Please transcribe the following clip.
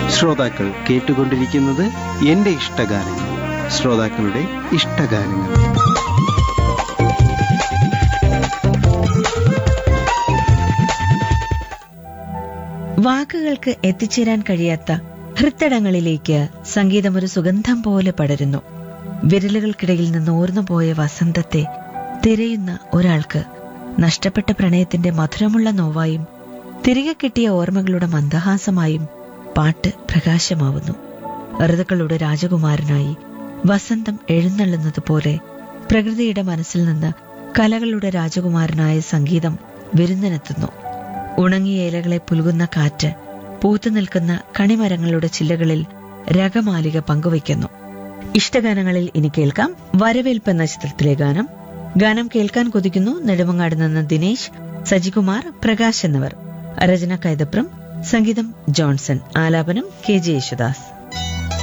ശ്രോതാക്കൾ കേട്ടുകൊണ്ടിരിക്കുന്നത് എന്റെ ഇഷ്ടഗാനങ്ങൾ ശ്രോതാക്കളുടെ ഇഷ്ടഗാനങ്ങൾ വാക്കുകൾക്ക് എത്തിച്ചേരാൻ കഴിയാത്ത ഹൃത്തടങ്ങളിലേക്ക് സംഗീതം ഒരു സുഗന്ധം പോലെ പടരുന്നു വിരലുകൾക്കിടയിൽ നിന്ന് ഓർന്നുപോയ വസന്തത്തെ തിരയുന്ന ഒരാൾക്ക് നഷ്ടപ്പെട്ട പ്രണയത്തിന്റെ മധുരമുള്ള നോവായും തിരികെ കിട്ടിയ ഓർമ്മകളുടെ മന്ദഹാസമായും പാട്ട് പ്രകാശമാവുന്നു ഋതുക്കളുടെ രാജകുമാരനായി വസന്തം എഴുന്നള്ളുന്നത് പോലെ പ്രകൃതിയുടെ മനസ്സിൽ നിന്ന് കലകളുടെ രാജകുമാരനായ സംഗീതം വിരുന്നിനെത്തുന്നു ഉണങ്ങിയ ഇലകളെ പുലുകുന്ന കാറ്റ് പൂത്തു നിൽക്കുന്ന കണിമരങ്ങളുടെ ചില്ലകളിൽ രകമാലിക പങ്കുവയ്ക്കുന്നു ഇഷ്ടഗാനങ്ങളിൽ ഇനി കേൾക്കാം വരവേൽപ്പ് എന്ന ചിത്രത്തിലെ ഗാനം ഗാനം കേൾക്കാൻ കൊതിക്കുന്നു നെടുമങ്ങാട് നിന്ന് ദിനേശ് സജികുമാർ പ്രകാശ് എന്നിവർ രചന കൈതപ്രം സംഗീതം ജോൺസൺ ആലാപനം കെ ജെ യേശുദാസ്